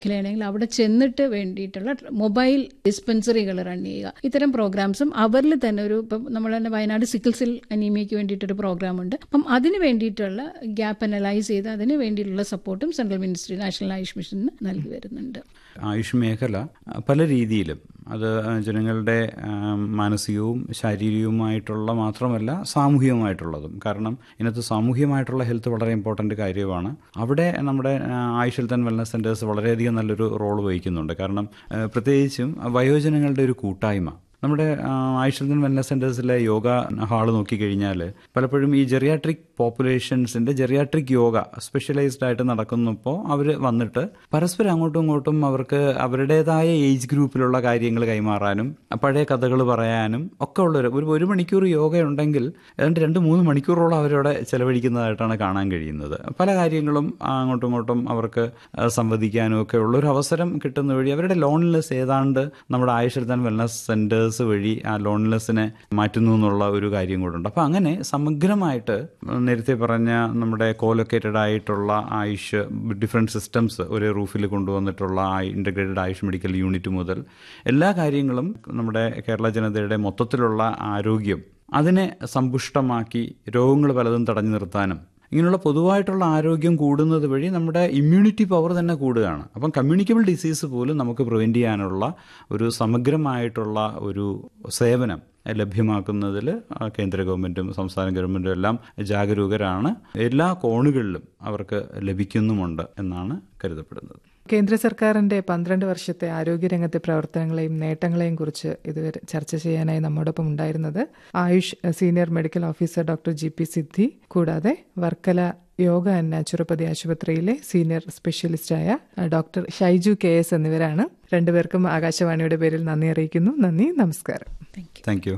മേഖലയാണെങ്കിൽ അവിടെ ചെന്നിട്ട് വേണ്ടിയിട്ടുള്ള മൊബൈൽ ഡിസ്പെൻസറികൾ റൺ ചെയ്യുക ഇത്തരം പ്രോഗ്രാംസും അവരിൽ തന്നെ ഒരു ഇപ്പം നമ്മൾ തന്നെ വയനാട് സിക്കിൾസിൽ അനീമിയയ്ക്ക് വേണ്ടിയിട്ടൊരു പ്രോഗ്രാം ഉണ്ട് അപ്പം അതിന് വേണ്ടിയിട്ടുള്ള ഗ്യാപ്പ് അനലൈസ് ചെയ്ത് അതിന് വേണ്ടിയിട്ടുള്ള സപ്പോർട്ടും സെൻട്രൽ മിനിസ്ട്രി നാഷണൽ ആയുഷ് മിഷന് നൽകി വരുന്നുണ്ട് ആയുഷ് മേഖല പല രീതിയിലും അത് ജനങ്ങളുടെ ആ, മാനസികവും ശാരീരികവുമായിട്ടുള്ള മാത്രമല്ല സാമൂഹികമായിട്ടുള്ളതും കാരണം ഇതിനകത്ത് സാമൂഹികമായിട്ടുള്ള ഹെൽത്ത് വളരെ ഇമ്പോർട്ടൻ്റ് കാര്യമാണ് അവിടെ നമ്മുടെ ആ, Ayush health and wellness centres വളരെയധികം നല്ലൊരു റോൾ വഹിക്കുന്നുണ്ട് കാരണം ആ, പ്രത്യേകിച്ചും വയോജനങ്ങളുടെ ഒരു കൂട്ടായ്മ നമ്മുടെ ആ, ആയുഷ് ഹെൽത്ത് ആൻഡ് വെൽനസ് സെൻറ്റേഴ്സിലെ യോഗ ഹാള് നോക്കിക്കഴിഞ്ഞാൽ പലപ്പോഴും ഈ ജെറിയാട്രിക് പോപ്പുലേഷൻസിൻ്റെ ജെറിയാട്രിക് യോഗ സ്പെഷ്യലൈസ്ഡ് ആയിട്ട് നടക്കുന്നപ്പോൾ അവർ വന്നിട്ട് പരസ്പരം അങ്ങോട്ടും ഇങ്ങോട്ടും അവർക്ക് അവരുടേതായ ഏജ് ഗ്രൂപ്പിലുള്ള കാര്യങ്ങൾ കൈമാറാനും പഴയ കഥകൾ പറയാനും ഒക്കെ ഉള്ളൊരു ഒരു ഒരു മണിക്കൂർ യോഗ ഉണ്ടെങ്കിൽ ഏതാണ്ട് രണ്ട് മൂന്ന് മണിക്കൂറോളം അവരവിടെ ചെലവഴിക്കുന്നതായിട്ടാണ് കാണാൻ കഴിയുന്നത് പല കാര്യങ്ങളും അങ്ങോട്ടും ഇങ്ങോട്ടും അവർക്ക് ആ, സംവദിക്കാനും ഒക്കെ ഉള്ളൊരു അവസരം കിട്ടുന്ന വഴി അവരുടെ ലോൺലെസ് ഏതാണ്ട് നമ്മുടെ Ayush health and wellness centres വഴി ആ ലോൺലെസ്സിനെ മാറ്റുന്നു എന്നുള്ള ഒരു കാര്യം കൂടെ ഉണ്ട് അപ്പോൾ അങ്ങനെ സമഗ്രമായിട്ട് നേരത്തെ പറഞ്ഞ നമ്മുടെ കോലൊക്കേറ്റഡ് ആയിട്ടുള്ള ആയുഷ് ഡിഫറെൻറ്റ് സിസ്റ്റംസ് ഒരേ റൂഫിൽ കൊണ്ടുവന്നിട്ടുള്ള ഇൻ്റഗ്രേറ്റഡ് ആയുഷ് മെഡിക്കൽ യൂണിറ്റ് മുതൽ എല്ലാ കാര്യങ്ങളും നമ്മുടെ കേരള ജനതയുടെ മൊത്തത്തിലുള്ള ആരോഗ്യം അതിനെ സമ്പുഷ്ടമാക്കി രോഗങ്ങൾ പലതും തടഞ്ഞു നിർത്താനും ഇങ്ങനെയുള്ള പൊതുവായിട്ടുള്ള ആരോഗ്യം കൂടുന്നത് വഴി നമ്മുടെ ഇമ്മ്യൂണിറ്റി പവർ തന്നെ കൂടുകയാണ് അപ്പം കമ്മ്യൂണിക്കബിൾ ഡിസീസ് പോലും നമുക്ക് പ്രിവെൻറ്റ് ചെയ്യാനുള്ള ഒരു സമഗ്രമായിട്ടുള്ള ഒരു സേവനം ലഭ്യമാക്കുന്നതിൽ കേന്ദ്ര ഗവൺമെൻറ്റും സംസ്ഥാന ഗവൺമെൻറ്റും എല്ലാം ജാഗരൂകരാണ് എല്ലാ കോണുകളിലും അവർക്ക് ലഭിക്കുന്നുമുണ്ട് എന്നാണ് കരുതപ്പെടുന്നത് കേന്ദ്ര സർക്കാരിന്റെ പന്ത്രണ്ട് വർഷത്തെ ആരോഗ്യരംഗത്തെ പ്രവർത്തനങ്ങളെയും നേട്ടങ്ങളെയും കുറിച്ച് ഇതുവരെ ചർച്ച ചെയ്യാനായി നമ്മോടൊപ്പം ഉണ്ടായിരുന്നത് Ayush senior medical officer doctor G P Siddhi കൂടാതെ വർക്കല യോഗ ആൻഡ് നാച്ചുറോപ്പതി ആശുപത്രിയിലെ സീനിയർ സ്പെഷ്യലിസ്റ്റായ ഡോക്ടർ ഷൈജു കെ എസ് എന്നിവരാണ് രണ്ടുപേർക്കും ആകാശവാണിയുടെ പേരിൽ നന്ദി അറിയിക്കുന്നു നന്ദി നമസ്കാരം താങ്ക് യു താങ്ക് യു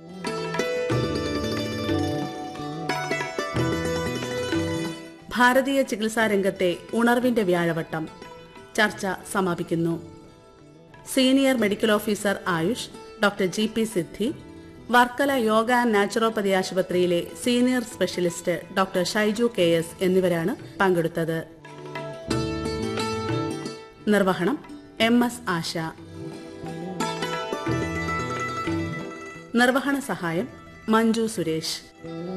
ഭാരതീയ ചികിത്സാ രംഗത്തെ ഉണർവിന്റെ വ്യാഴവട്ടം ചർച്ച സമാപിക്കുന്നു senior medical officer Ayush doctor G P Siddhi Varkala yoga and naturopathy ആശുപത്രിയിലെ senior specialist doctor Shaiju K S എന്നിവരാണ് പങ്കെടുത്തത് നിർവഹണം എം എസ് ആശ നിർവഹണ സഹായം മഞ്ജു സുരേഷ്